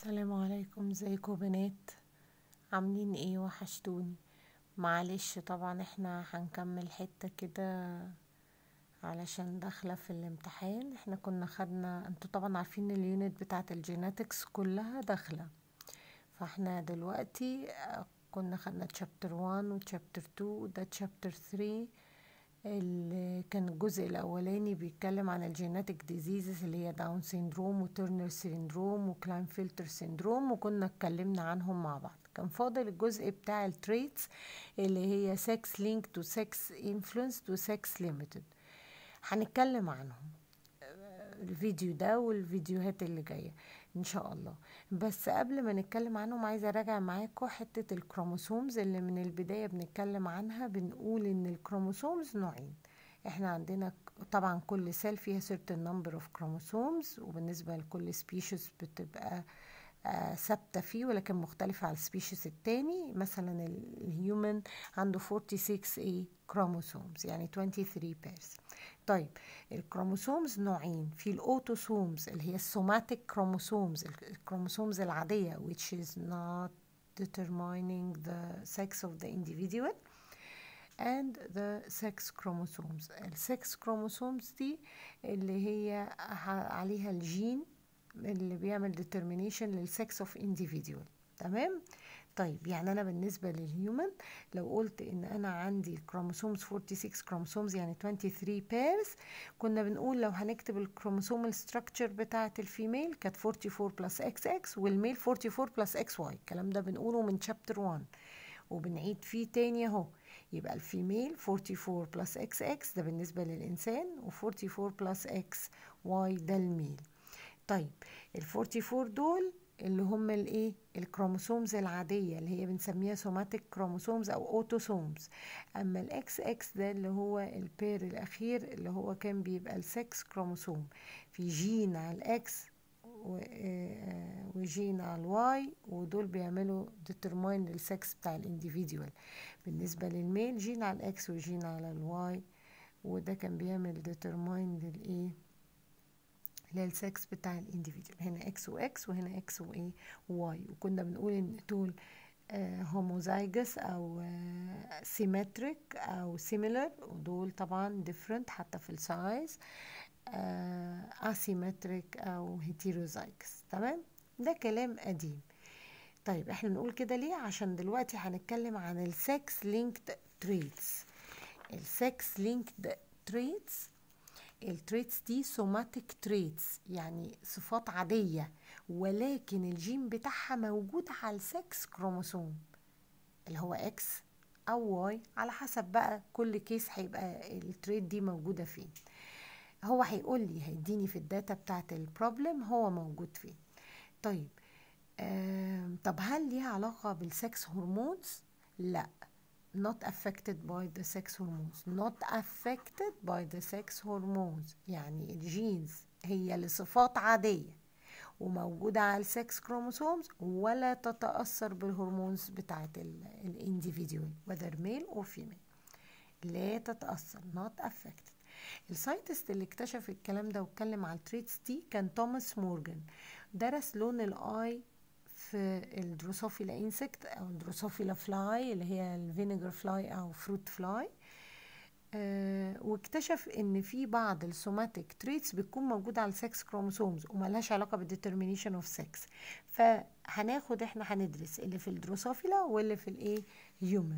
السلام عليكم ازيكم بنات عاملين ايه وحشتوني معلش طبعا احنا هنكمل حتة كده علشان داخلة في الامتحان احنا كنا خدنا انتوا طبعا عارفين اليونت بتاعة الجيناتكس كلها داخلة فاحنا دلوقتي كنا خدنا تشابتر 1 وتشابتر 2 وده تشابتر 3 اللي كان الجزء الاولاني بيتكلم عن الجيناتيك ديزيزز اللي هي داون سيندروم وترنر سيندروم وكلاين فلتر سيندروم وكنا اتكلمنا عنهم مع بعض كان فاضل الجزء بتاع التريتس اللي هي سكس لينك تو سكس انفلونس تو سكس ليميتد هنتكلم عنهم الفيديو ده والفيديوهات اللي جايه ان شاء الله بس قبل ما نتكلم عنهم عايزه اراجع معاكم حته الكروموسومز اللي من البدايه بنتكلم عنها بنقول ان الكروموسومز نوعين احنا عندنا طبعا كل سيل فيها certain number of chromosomes وبالنسبه لكل سبيشيز بتبقى ثابته فيه ولكن مختلفه على السبيشيز التاني مثلا الهيومن عنده 46 ايه كروموسومز يعني 23 بيرز طيب الكروموسومز نوعين في الاوتوسومز اللي هي السوماتيك كروموسومز الكروموسومز العاديه which is not determining the sex of the individual and the sex chromosomes السكس chromosomes دي اللي هي عليها الجين اللي بيعمل determination للسكس of individual تمام طيب يعني انا بالنسبه للهيومن لو قلت ان انا عندي كروموسومز 46 كروموسومز يعني 23 بيرز كنا بنقول لو هنكتب الكروموسومال ستراكشر بتاعه الفيميل كانت 44 بلس اكس اكس والميل 44 بلس اكس واي الكلام ده بنقوله من شابتر 1 وبنعيد فيه تاني اهو يبقى الفيميل 44 بلس اكس اكس ده بالنسبه للانسان و44 بلس اكس واي ده الميل طيب ال 44 دول اللي هم الايه الكروموسومز العاديه اللي هي بنسميها سوماتيك كروموسومز او اوتوسومز اما الاكس اكس ده اللي هو البير الاخير اللي هو كان بيبقى السكس كروموسوم في جين على الاكس وجين على الواي ودول بيعملوا ديترماين للسكس بتاع الانديفيديوال بالنسبه للميل جين على الاكس وجين على الواي وده كان بيعمل ديترماين للايه للسكس بتاع الانديفيديوال هنا اكس واكس وهنا اكس وايه واي وكنا بنقول ان دول هوموزايجس او سيمتريك او سيميلر ودول طبعا ديفرنت حتى في السايز اسيمتريك او هيتيروزايجس تمام ده كلام قديم طيب احنا نقول كده ليه عشان دلوقتي هنتكلم عن السكس لينكد تريتس السكس لينكد تريتس التريتس دي سوماتيك تريتس يعني صفات عادية ولكن الجين بتاعها موجود على السكس كروموسوم اللي هو اكس او واي على حسب بقى كل كيس هيبقى التريت دي موجودة فين هو هيقول لي هيديني في الداتا بتاعت البروبلم هو موجود فين طيب طب هل ليها علاقة بالسكس هرمونز لا not affected by the sex hormones not affected by the sex hormones يعني الجينز هي لصفات عادية وموجودة على السكس كروموسومز ولا تتأثر بالهرمونز بتاعت الانديفيديوال whether male or female لا تتأثر not affected الساينتست اللي اكتشف الكلام ده واتكلم على التريتس دي كان توماس مورجان درس لون الاي في الدروسوفيلا انسكت او الدروسوفيلا فلاي اللي هي الفينيجر فلاي او فروت فلاي أه واكتشف ان في بعض السوماتيك تريتس بتكون موجوده على السكس كروموسومز وملهاش علاقه بالديترمينيشن اوف سكس فهناخد احنا هندرس اللي في الدروسوفيلا واللي في الايه هيومن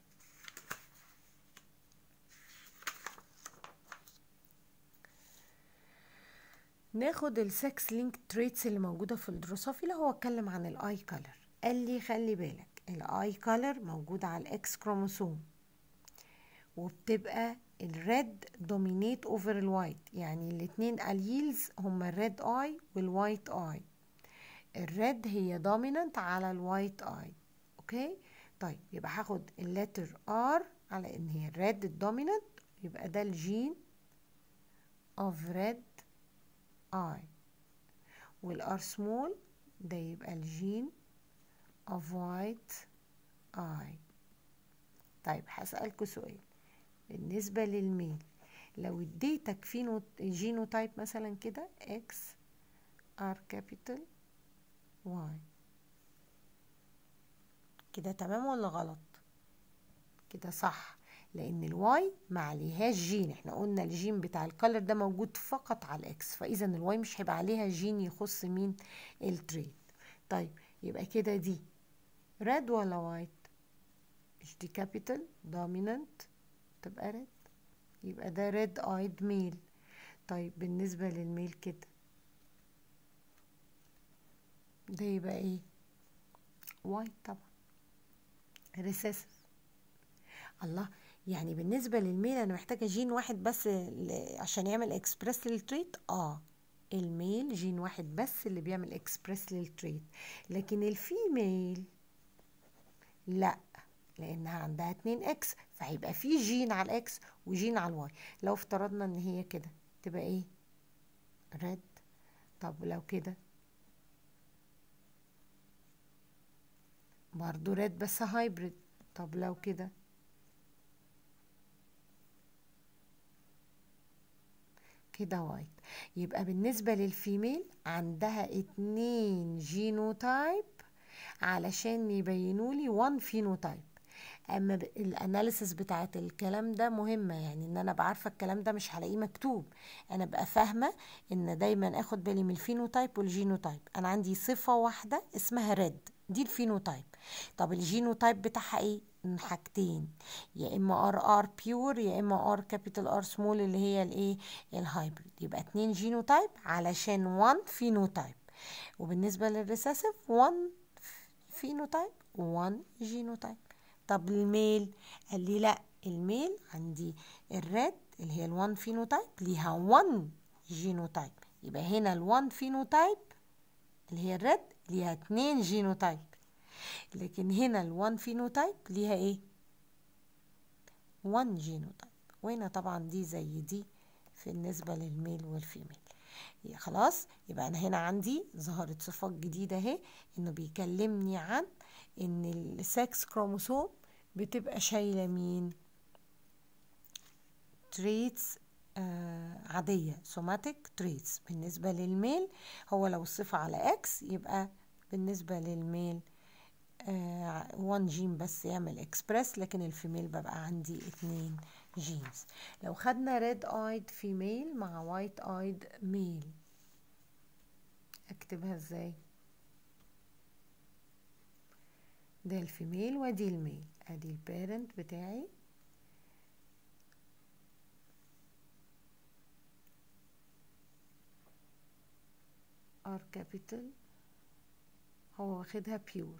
ناخد السكس لينك تريتس اللي موجودة في الدروسوفيلا هو اتكلم عن الاي كولر قال لي خلي بالك الاي كولر موجود على الاكس كروموسوم وبتبقى الريد دومينيت اوفر الوايت يعني الاتنين اليلز هما الريد اي والوايت اي الريد هي دوميننت على الوايت اي اوكي طيب يبقى هاخد اللتر ار على ان هي الريد الدوميننت يبقى ده الجين اوف ريد I والار سمول ده يبقى الجين of white eye طيب هسألكوا سؤال بالنسبة للميل لو اديتك فينو جينوتايب مثلا كده اكس ار كابيتال واي كده تمام ولا غلط كده صح لان الواي ما عليهاش جين احنا قلنا الجين بتاع الكالر ده موجود فقط على الاكس فاذا الواي مش هيبقى عليها جين يخص مين التريد طيب يبقى كده دي ريد ولا وايت مش دي كابيتال دومينانت تبقى ريد يبقى ده ريد ايد ميل طيب بالنسبة للميل كده ده يبقى ايه وايت طبعا ريسيسيف الله يعني بالنسبة للميل أنا محتاجة جين واحد بس عشان يعمل إكسبرس للتريت آه الميل جين واحد بس اللي بيعمل إكسبرس للتريت لكن الفيميل لا لأنها عندها اتنين إكس فهيبقى في جين على الإكس وجين على الواي لو افترضنا إن هي كده تبقى إيه ريد طب لو كده برضو ريد بس هايبريد طب لو كده كده وايت يبقى بالنسبة للفيميل عندها اتنين جينوتايب علشان يبينوا لي وان فينوتايب اما الاناليسيس بتاعت الكلام ده مهمة يعني ان انا بعرفة الكلام ده مش هلاقيه مكتوب انا بقى فاهمة ان دايما اخد بالي من الفينوتايب والجينوتايب انا عندي صفة واحدة اسمها ريد دي الفينوتايب طب الجينوتايب بتاعها ايه حاجتين يا اما ار ار بيور يا اما ار كابيتال ار سمول اللي هي الايه الهايبريد يبقى اتنين جينوتايب علشان 1 فينوتايب وبالنسبه للريسيسيف 1 فينوتايب 1 جينوتايب طب الميل قال لي لا الميل عندي الريد اللي هي ال1 فينوتايب ليها 1 جينوتايب يبقى هنا ال1 فينوتايب اللي هي الريد ليها 2 جينوتايب لكن هنا ال1 فينوتايب ليها ايه 1 جينوتايب وهنا طبعا دي زي دي في النسبة للميل والفيميل خلاص يبقى انا هنا عندي ظهرت صفات جديدة اهي انه بيكلمني عن ان السكس كروموسوم بتبقى شايلة مين تريتس آه عادية سوماتيك تريتس بالنسبة للميل هو لو الصفة على اكس يبقى بالنسبة للميل آه 1 جين بس يعمل اكسبرس لكن الفيميل ببقى عندي اتنين جينز لو خدنا ريد ايد فيميل مع وايت ايد ميل اكتبها ازاي ده الفيميل ودي الميل ادي البيرنت بتاعي ار كابيتال هو واخدها بيور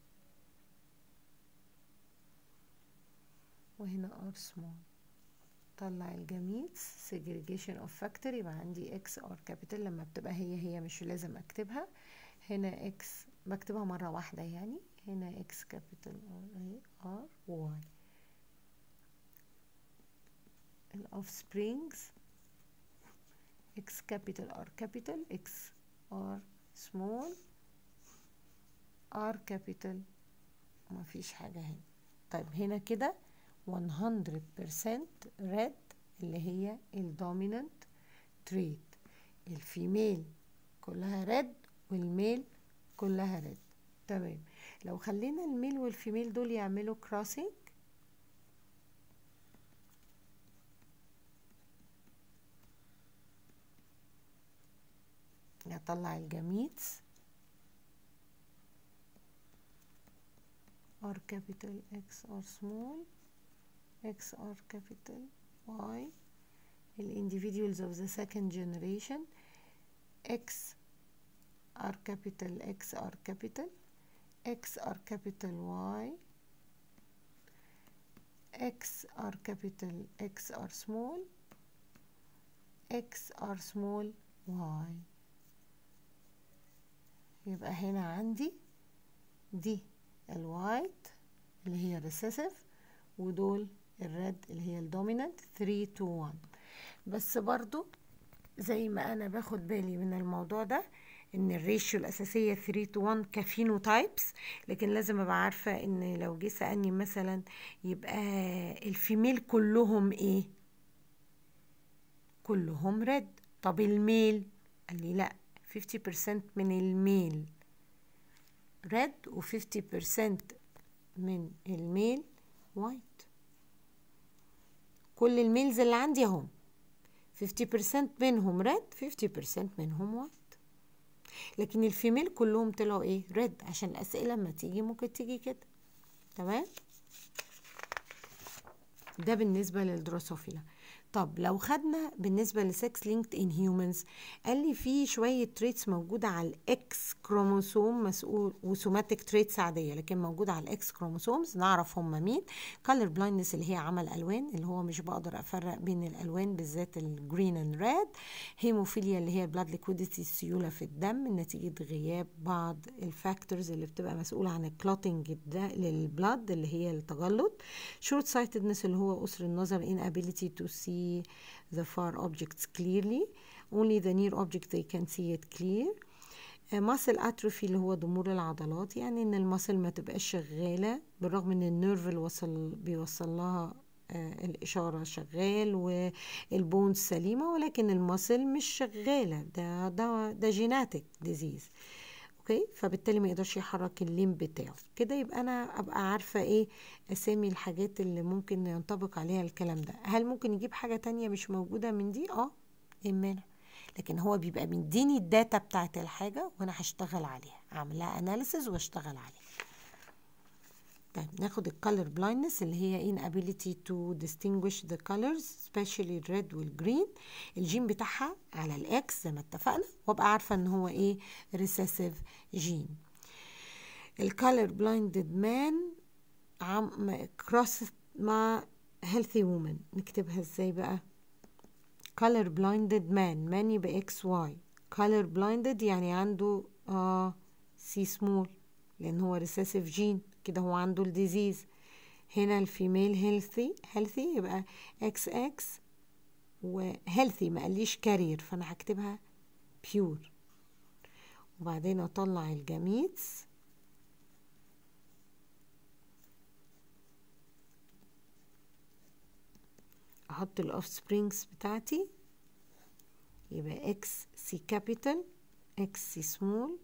وهنا ار سمول طلع الجميتس segregation of factor يبقى عندي x r capital لما بتبقى هي هي مش لازم اكتبها هنا x بكتبها مرة واحدة يعني هنا x capital r r y ال offsprings x capital r capital x r small r capital مفيش حاجة هنا طيب هنا كده 100% red اللي هي الدومينانت تريت الفيميل كلها ريد والميل كلها ريد تمام لو خلينا الميل والفيميل دول يعملوا كراسنج نطلع الجميتس R capital X R small X R capital Y the individuals of the second generation X R capital X R capital X R capital Y X R capital X R small X R small Y يبقى هنا عندي دي الوايت اللي هي recessive ودول الريد اللي هي الدومينانت 3 to 1 بس برضو زي ما انا باخد بالي من الموضوع ده ان الريشيو الاساسيه 3 to 1 كفينوتايبس لكن لازم ابقى عارفه ان لو جه سالني مثلا يبقى الفيميل كلهم ايه كلهم ريد طب الميل قال لي لا 50% من الميل ريد و 50% من الميل وايت كل الميلز اللي عندي اهم 50% منهم ريد 50% منهم وايت لكن الفيميل كلهم طلعوا ايه ريد عشان الاسئله لما تيجي ممكن تيجي كده تمام ده بالنسبه للدروسوفيلا طب لو خدنا بالنسبه لسكس لينكد ان هيومنز قال لي في شويه تريتس موجوده على الاكس كروموسوم مسؤول وسوماتيك تريتس عاديه لكن موجوده على الاكس كروموسومز نعرف هم مين كالر بلايندنس اللي هي عمل الوان اللي هو مش بقدر افرق بين الالوان بالذات الجرين اند ريد هيموفيليا اللي هي البلاد ليكويديتي السيوله في الدم نتيجه غياب بعض الفاكتورز اللي بتبقى مسؤوله عن الكلوتنج للبلاد اللي هي التجلط شورت سايتدنس اللي هو قصر النظر inability to see the far objects clearly only the near object they can see it clear muscle atrophy اللي هو ضمور العضلات يعني ان المصل ما تبقاش شغاله بالرغم ان النيرف اللي وصل بيوصل لها آه الإشارة شغال والبونز سليمة ولكن المصل مش شغالة ده ده ده جيناتيك ديزيز اوكي فبالتالي ما يقدرش يحرك الليم بتاعه كده يبقى انا ابقى عارفه ايه اسامي الحاجات اللي ممكن ينطبق عليها الكلام ده هل ممكن يجيب حاجه تانية مش موجوده من دي اه ايه المانع لكن هو بيبقى مديني الداتا بتاعت الحاجه وانا هشتغل عليها اعمل لها اناليسز واشتغل عليها طيب ناخد الكالر blindness اللي هي inability to distinguish the colors especially red والجرين الجين بتاعها على الاكس زي ما اتفقنا وابقى عارفه ان هو ايه recessive جين الكالر blinded man عم كروس مع healthy woman نكتبها ازاي بقى color blinded man man يبقى اكس واي color blinded يعني عنده اه سي سمول لان هو recessive جين كده هو عنده الديزيز هنا الفيميل هيلثي هيلثي يبقى اكس اكس وهيلثي ما قاليش كارير فانا هكتبها بيور وبعدين اطلع الجميتس احط الاوف سبرينجز بتاعتي يبقى اكس سي كابيتال اكس سي سمول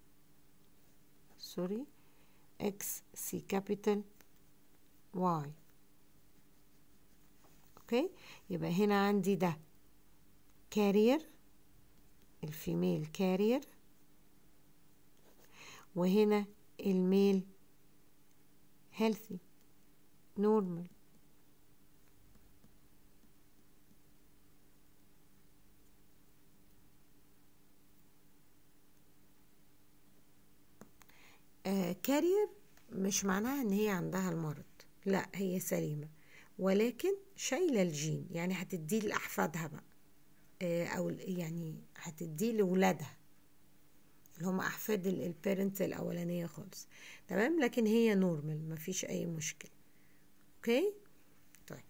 سوري اكس سي كابيتال واي اوكي يبقى هنا عندي ده كارير الفيميل كارير وهنا الميل healthy normal آه كارير مش معناها ان هي عندها المرض لا هي سليمة ولكن شايلة الجين يعني هتديه لأحفادها بقى آه او يعني هتديه لولادها اللي هم احفاد البيرنت الاولانية خالص تمام لكن هي نورمال مفيش اي مشكلة اوكي طيب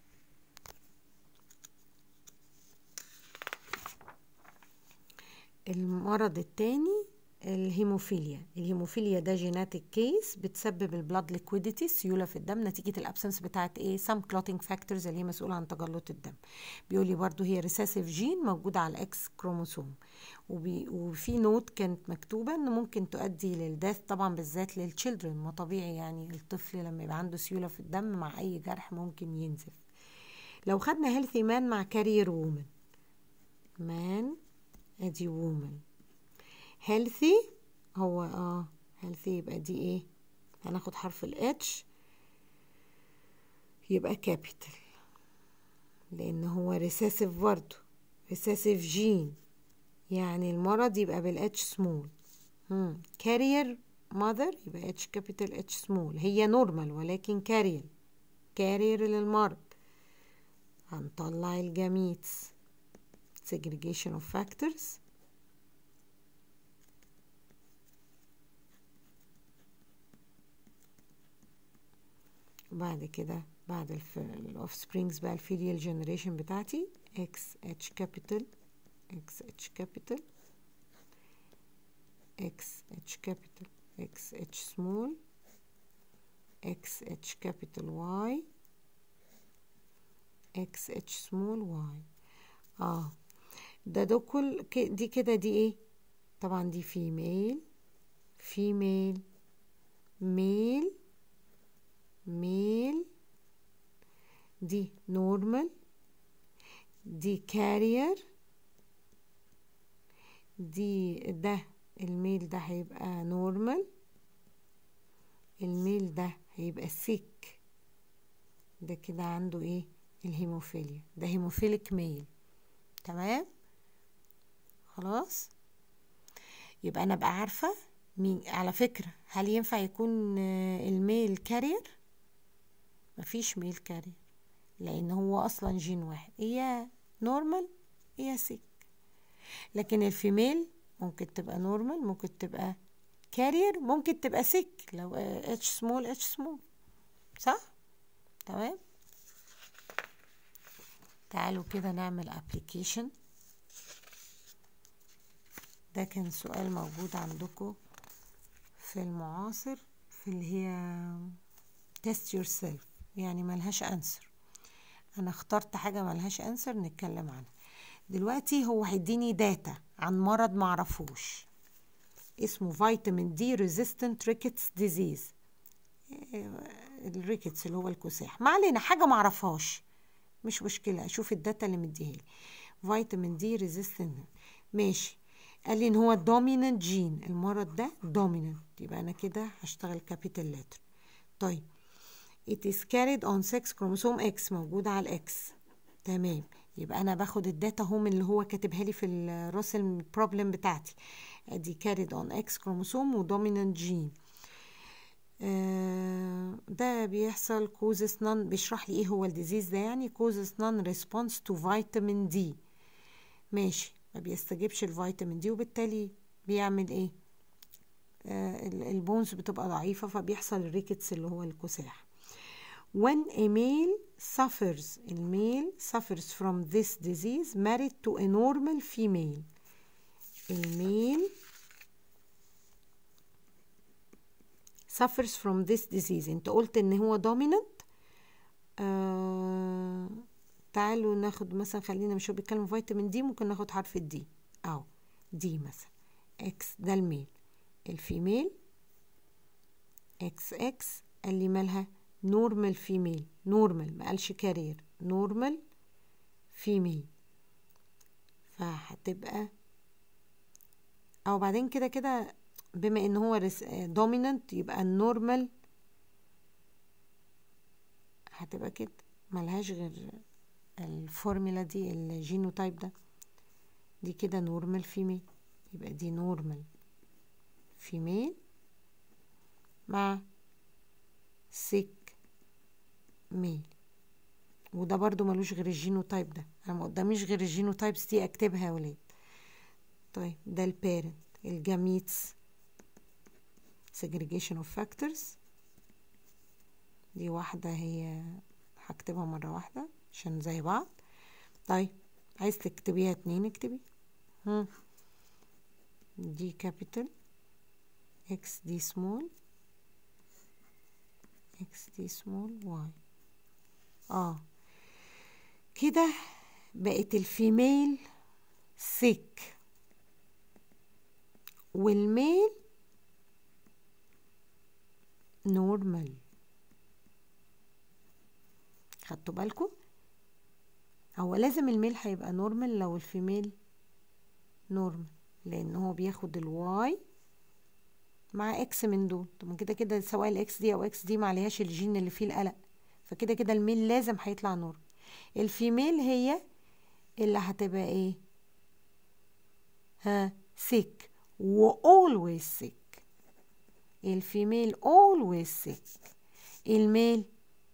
المرض التاني الهيموفيليا الهيموفيليا ده جيناتيك كيس بتسبب البلاد ليكويديتي السيوله في الدم نتيجه الابسنس بتاعت ايه سام كلوتينج فاكتورز اللي هي مسؤوله عن تجلط الدم بيقول لي برده هي ريسيسيف جين موجوده على الاكس كروموسوم وبي وفي نوت كانت مكتوبه ان ممكن تؤدي للداث طبعا بالذات للتشيلدرن ما طبيعي يعني الطفل لما يبقى عنده سيوله في الدم مع اي جرح ممكن ينزف لو خدنا هيلثي مان مع كارير وومن مان ادي وومن healthy هو اه healthy يبقى دي ايه هناخد حرف ال H يبقى capital لان هو recessive برضه recessive gene يعني المرض يبقى بال H small مم. carrier mother يبقى H capital H small هي normal ولكن carrier carrier للمرض هنطلع الجميتس segregation of factors وبعد كده بعد الاوف سبرينجز بقى الفيليال جنريشن بتاعتي اكس اتش كابيتال اكس اتش كابيتال اكس اتش كابيتال اكس اتش سمول اكس اتش كابيتال واي اكس اتش سمول واي اه ده ده كل دي كده دي ايه طبعا دي فيميل فيميل ميل ميل دي نورمال دي كارير دي ده الميل ده هيبقى نورمال الميل ده هيبقى سيك ده كده عنده ايه الهيموفيليا ده هيموفيليك ميل تمام خلاص يبقى انا بقى عارفه مين على فكره هل ينفع يكون الميل كارير مفيش ميل كارير لان هو اصلا جين واحد يا نورمال يا سيك لكن الفيميل ممكن تبقى نورمال ممكن تبقى كارير ممكن تبقى سيك لو اتش سمول اتش سمول صح تمام تعالوا كده نعمل ابلكيشن ده كان سؤال موجود عندكم في المعاصر في اللي هي test yourself يعني ملهاش انسر انا اخترت حاجه ملهاش انسر نتكلم عنها دلوقتي هو هيديني داتا عن مرض معرفوش اسمه فيتامين دي ريزيستنت ريكتس ديزيز الريكتس اللي هو الكساح ما علينا حاجه معرفهاش مش مشكله اشوف الداتا اللي مديها لي فيتامين دي ريزيستنت ماشي قال لي ان هو دوميننت جين المرض ده دوميننت يبقى انا كده هشتغل كابيتال لتر طيب it is carried on 6 كروموسوم X موجود على الإكس تمام يبقى انا باخد الداتا هوم اللي هو كاتبها لي في الراس البروبلم بتاعتي ادي carried on X كروموسوم ودوميننت جين آه ده بيحصل كوزس نون بيشرح لي ايه هو الديزيز ده يعني كوزس نون ريسبونس تو فيتامين دي ماشي ما بيستجيبش الفيتامين دي وبالتالي بيعمل ايه آه البونز بتبقى ضعيفة فبيحصل الريكتس اللي هو الكساح when a male suffers الميل suffers from this disease married to a normal female الميل suffers from this disease انت قلت ان هو dominant آه تعالوا ناخد مثلا خلينا مش هو بيتكلم فيتامين دي ممكن ناخد حرف الدي اهو دي مثلا اكس ده الميل الفيميل اكس اكس قال لي مالها نورمال فيميل نورمال ما قالش كارير نورمال فيميل فهتبقى او بعدين كده كده بما ان هو دوميننت يبقى النورمال هتبقى كده ملهاش غير الفورمولا دي الجينوتايب ده دي كده نورمال فيميل يبقى دي نورمال فيميل مع سيك ميل وده برضو ملوش غير الجينوتايب ده انا ما قداميش غير الجينوتايبس دي اكتبها يا ولاد طيب ده البيرنت الجاميتس segregation of factors دي واحدة هي هكتبها مرة واحدة عشان زي بعض طيب عايز تكتبيها اتنين اكتبي هم. دي كابيتال اكس دي سمول اكس دي سمول واي اه كده بقت الفيميل سيك والميل نورمال خدتوا بالكم هو لازم الميل هيبقى نورمال لو الفيميل نورمال لان هو بياخد الواي مع اكس من دول طب كده كده سواء الاكس دي او اكس دي ما عليهاش الجين اللي فيه القلق فكده كده الميل لازم هيطلع نورمال الفيميل هي اللي هتبقى ايه ها sick و always sick الفيميل always sick الميل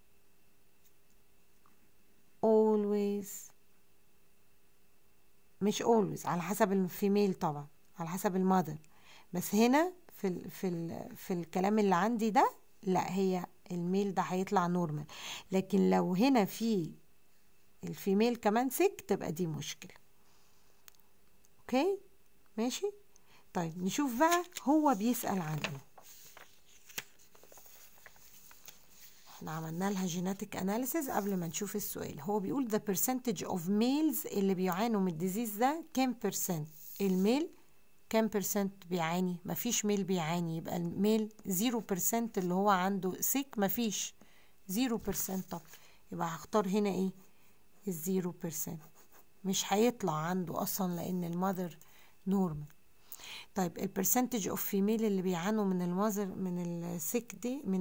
always مش always على حسب الفيميل طبعا على حسب المادر بس هنا في ال في ال في الكلام اللي عندي ده لا هي الميل ده هيطلع نورمال لكن لو هنا في الفيميل كمان سيك تبقى دي مشكلة اوكي ماشي طيب نشوف بقى هو بيسأل عن ايه احنا عملنا لها جيناتيك اناليسيز قبل ما نشوف السؤال هو بيقول the percentage of males اللي بيعانوا من الديزيز ده كام percent الميل كام برسنت بيعاني مفيش ميل بيعاني يبقى الميل زيرو برسنت اللي هو عنده سيك مفيش زيرو برسنت طب يبقى هختار هنا ايه الزيرو برسنت مش هيطلع عنده اصلا لان المذر نورمال طيب البرسنتج اوف فيميل اللي بيعانوا من المذر من السيك دي من